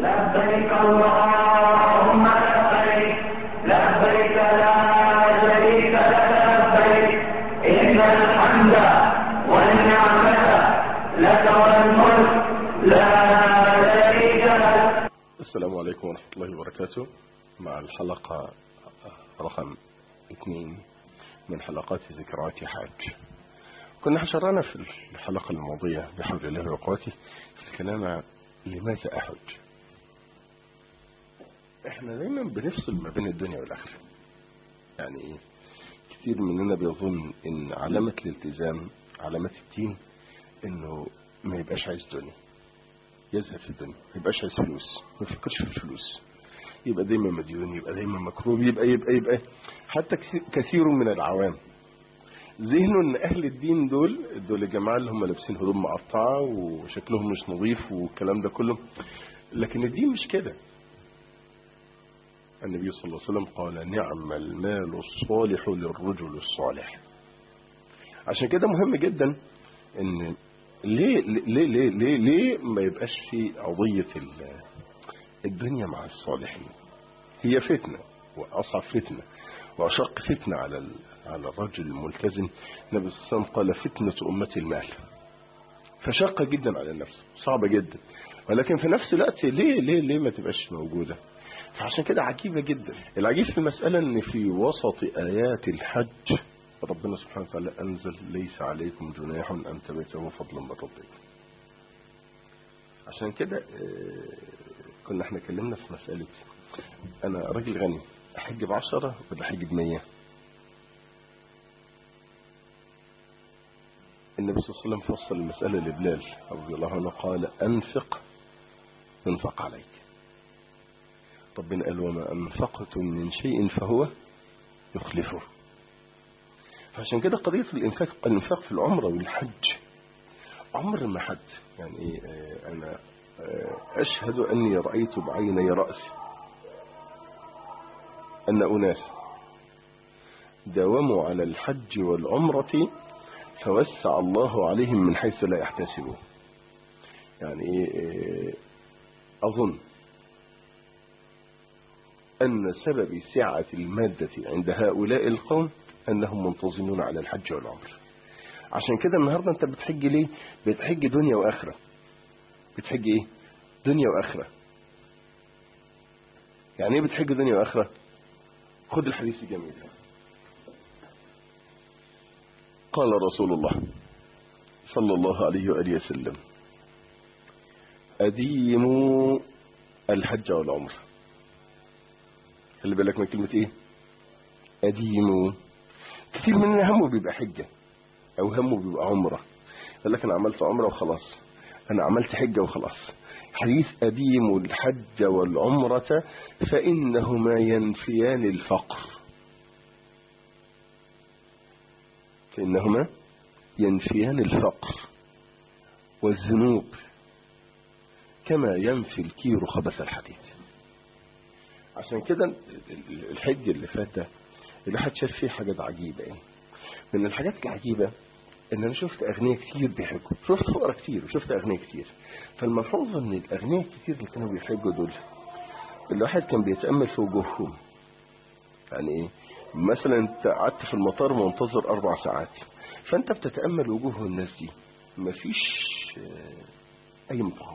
لبيك اللهم لبيك لبيك لا شريك لك لبيك إن الحمد والنعمة لك والملك لا شريك لك السلام عليكم ورحمة الله وبركاته مع الحلقة رقم اثنين من حلقات ذكريات حاج كنا حشرنا في الحلقة الماضية بحول الله وقوته في الكلام عن لماذا أحج احنا دايما بنفصل ما بين الدنيا والآخرة يعني ايه كتير مننا بيظن ان علامة الالتزام علامة الدين انه ما يبقاش عايز دنيا يزهد في الدنيا ما يبقاش عايز فلوس ما يفكرش في الفلوس يبقى دايما مديون يبقى دايما مكروب يبقى يبقى يبقى حتى كثير من العوام ذهنه ان اهل الدين دول دول الجماعه اللي هم لابسين هدوم مقطعه وشكلهم مش نظيف والكلام ده كله لكن الدين مش كده النبي صلى الله عليه وسلم قال نعم المال الصالح للرجل الصالح عشان كده مهم جدا ان ليه ليه ليه ليه, ليه ما يبقاش في قضيه الدنيا مع الصالحين هي فتنه واصعب فتنه واشق فتنه على على الرجل الملتزم النبي صلى الله عليه وسلم قال فتنه امتي المال فشاقه جدا على النفس صعبه جدا ولكن في نفس الوقت ليه ليه ليه ما تبقاش موجوده فعشان كده عجيبه جدا العجيب في المساله ان في وسط ايات الحج ربنا سبحانه وتعالى أنزل ليس عليكم جناح أن تبتغوا فضلا من ربكم عشان كده كنا احنا اتكلمنا في مسألة أنا راجل غني أحج بعشرة ولا أحج بمية النبي صلى الله عليه وسلم فصل المسألة لبلال رضي الله عنه قال أنفق ينفق عليك ربنا قال وما أنفقتم من شيء فهو يخلفه فعشان كده قضية الإنفاق الإنفاق في العمرة والحج عمر ما حد يعني إيه أنا أشهد أني رأيت بعيني رأسي أن أناس داوموا على الحج والعمرة فوسع الله عليهم من حيث لا يحتسبون يعني إيه أظن أن سبب سعة المادة عند هؤلاء القوم أنهم منتظمون على الحج والعمر عشان كده النهاردة أنت بتحج ليه بتحج دنيا وآخرة بتحج إيه دنيا وآخرة يعني إيه بتحج دنيا وآخرة خد الحديث الجميل قال رسول الله صلى الله عليه وآله وسلم أديموا الحج والعمر خلي بالك من كلمة إيه أديموا كثير مننا همه بيبقى حجة او همه بيبقى عمرة يقول لك انا عملت عمرة وخلاص انا عملت حجة وخلاص حديث أديم الحج والعمرة فإنهما ينفيان الفقر فإنهما ينفيان الفقر والذنوب كما ينفي الكير خبث الحديد عشان كده الحج اللي فات ده الواحد شاف فيه حاجات عجيبة يعني من الحاجات العجيبة ان انا شفت اغنياء كتير بيحجوا شفت فقراء كتير وشفت اغنياء كتير فالملحوظة ان الاغنياء الكتير اللي كانوا بيحجوا دول الواحد كان بيتأمل في وجوههم يعني ايه مثلا انت قعدت في المطار منتظر اربع ساعات فانت بتتأمل وجوه الناس دي مفيش اي متعاطى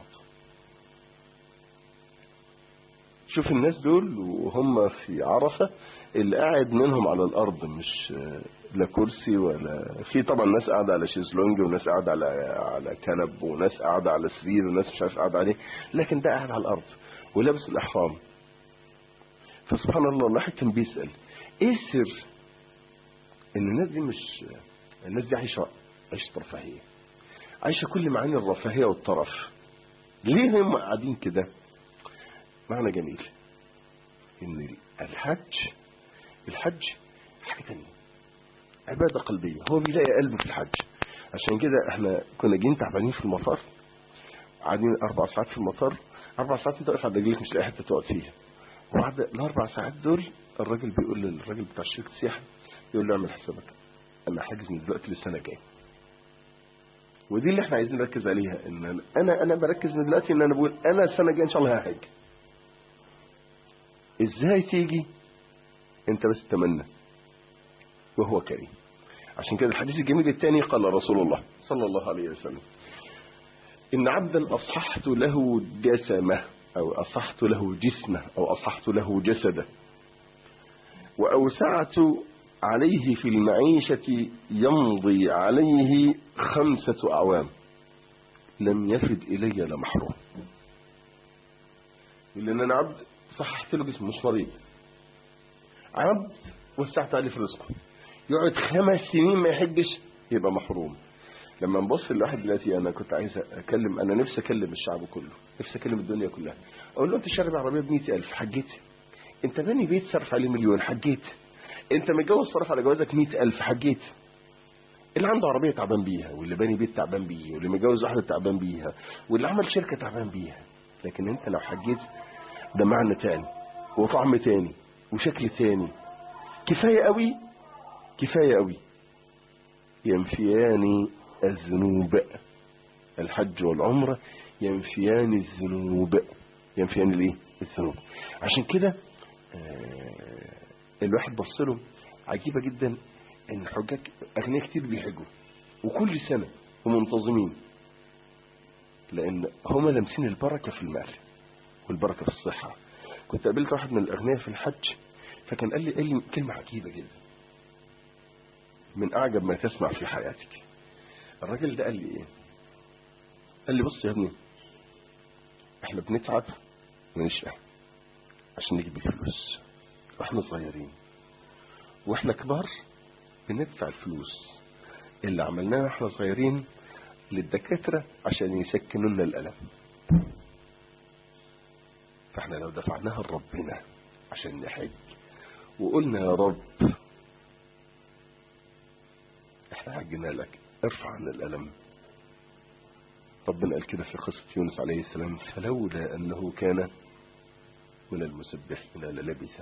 شوف الناس دول وهم في عرفة اللي قاعد منهم على الارض مش لا كرسي ولا في طبعا ناس قاعده على شيزلونج وناس قاعده على على كنب وناس قاعده على سرير وناس مش عارف قاعده عليه لكن ده قاعد على الارض ولابس الاحرام فسبحان الله الواحد كان بيسال ايه السر ان الناس دي مش الناس دي عايشه عيشه رفاهيه عايشه كل معاني الرفاهيه والطرف ليه هم قاعدين كده معنى جميل ان الحج الحج حاجة تانية عبادة قلبية هو بيلاقي قلبه في الحج عشان كده احنا كنا جايين تعبانين في المطار قاعدين اربع ساعات في المطار اربع ساعات انت واقف على رجليك مش لاقي حته تقعد فيها وبعد الاربع ساعات دول الراجل بيقول للراجل بتاع شركه السياحه يقول له اعمل حسابك انا حاجز من دلوقتي للسنه الجايه ودي اللي احنا عايزين نركز عليها ان انا انا بركز من دلوقتي ان انا بقول انا السنه الجايه ان شاء الله هحج ازاي تيجي انت بس تمنى وهو كريم عشان كده الحديث الجميل الثاني قال رسول الله صلى الله عليه وسلم إن عبدا أصححت له جسمه أو أصحت له جسمه أو أصحت له جسده وأوسعت عليه في المعيشة يمضي عليه خمسة أعوام لم يفد إلي لمحروم لأن أنا عبد صححت له جسمه مش مريض عبد وسعت عليه في رزقه يقعد خمس سنين ما يحجش يبقى محروم لما نبص لواحد دلوقتي انا كنت عايز اكلم انا نفسي اكلم الشعب كله نفسي اكلم الدنيا كلها اقول له انت شارب عربيه ب 100000 حجيت انت باني بيت صرف عليه مليون حجيت انت متجوز صرف على جوازك 100000 حجيت اللي عنده عربيه تعبان بيها واللي باني بيت تعبان بيه واللي متجوز واحده تعبان بيها واللي عمل شركه تعبان بيها لكن انت لو حجيت ده معنى تاني وطعم تاني وشكل تاني كفايه قوي كفايه قوي ينفيان الذنوب الحج والعمرة ينفيان الذنوب ينفيان الايه الذنوب عشان كده آه الواحد بص له عجيبة جدا ان حجاج اغنياء كتير بيحجوا وكل سنة ومنتظمين لان هم لامسين البركة في المال والبركة في الصحة كنت قابلت واحد من الاغنياء في الحج فكان قال لي, قال لي كلمة عجيبة جدا من اعجب ما تسمع في حياتك الراجل ده قال لي ايه قال لي بص يا ابني احنا بنتعب ونشقى عشان نجيب الفلوس واحنا صغيرين واحنا كبار بندفع الفلوس اللي عملناه احنا صغيرين للدكاترة عشان يسكنوا لنا الألم فاحنا لو دفعناها لربنا عشان نحج وقلنا يا رب احنا حجنا لك ارفع عنا الألم ربنا قال كده في قصة يونس عليه السلام فلولا أنه كان من المسبحين للبث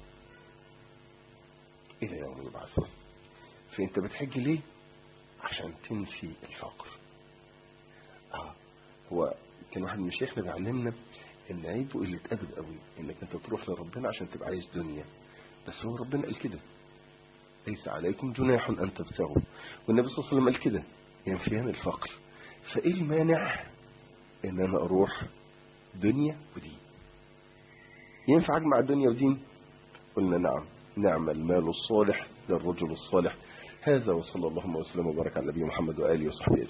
إلى يوم يبعثون فأنت بتحج ليه عشان تنسي الفقر آه هو كان واحد من مشايخنا بيعلمنا ان عيبه اللي اتقابل قوي انك انت تروح لربنا عشان تبقى عايز دنيا بس هو ربنا قال كده ليس عليكم جناح ان تبتغوا والنبي صلى الله عليه وسلم قال كده ينفيان الفقر فايه المانع ان انا اروح دنيا ودين ينفع اجمع دنيا ودين قلنا نعم نعم المال الصالح للرجل الصالح هذا وصلى اللهم وسلم وبارك على نبينا محمد واله وصحبه اجمعين